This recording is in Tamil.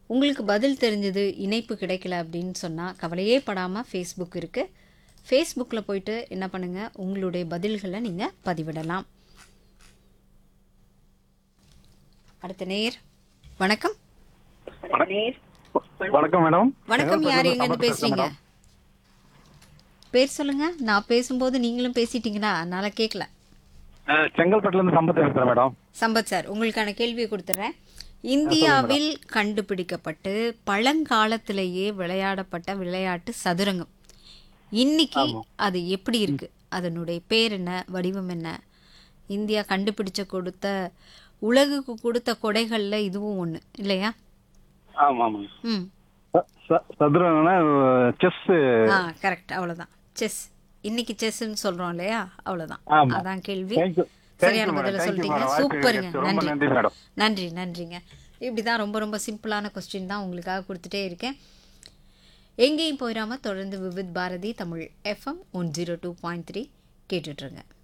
உங்களுக்கு பதில் தெரிஞ்சது இணைப்பு கிடைக்கல அப்படின்னு சொன்னால் கவலையே படாமல் ஃபேஸ்புக் இருக்குது ஃபேஸ்புக்கில் போயிட்டு என்ன பண்ணுங்கள் உங்களுடைய பதில்களை நீங்கள் பதிவிடலாம் அடுத்த நேர் வணக்கம் வணக்கம் மேடம் வணக்கம் யார் எங்கேருந்து பேசுறீங்க பேர் சொல்லுங்க நான் பேசும்போது நீங்களும் பேசிட்டீங்களா அதனால கேட்கல செங்கல்பட்டுல இருந்து சம்பத் பேசுறேன் மேடம் சம்பத் சார் உங்களுக்கான கேள்வியை கொடுத்துட்றேன் இந்தியாவில் கண்டுபிடிக்கப்பட்டு பழங்காலத்திலேயே விளையாடப்பட்ட விளையாட்டு சதுரங்கம் இன்னைக்கு அது எப்படி இருக்கு அதனுடைய பேர் என்ன வடிவம் என்ன இந்தியா கண்டுபிடிச்ச கொடுத்த உலகுக்கு கொடுத்த கொடைகள்ல இதுவும் ஒன்று இல்லையா ஆமா ஆமாங்க ம் ச- ச- சதுரங்கன்னா செஸ் ஆ கரெக்ட் அவ்வளோதான் செஸ் இன்னைக்கு செஸ்ன்னு சொல்றோம் இல்லையா அவ்வளோதான் ஆமா. அதான் கேள்வி தேங்க்யூ சரியான பதில சொல்லிட்டீங்க சூப்பருங்க ரொம்ப நன்றி நன்றி நன்றி மேடம் நன்றி நன்றிங்க இப்படி தான் ரொம்ப ரொம்ப சிம்பிளான கொஸ்டின் தான் உங்களுக்காக கொடுத்துட்டே இருக்கேன் எங்கேயும் போயிடாம தொடர்ந்து Vividh Bharati Tamil FM one zero two point three கேட்டுட்ருங்க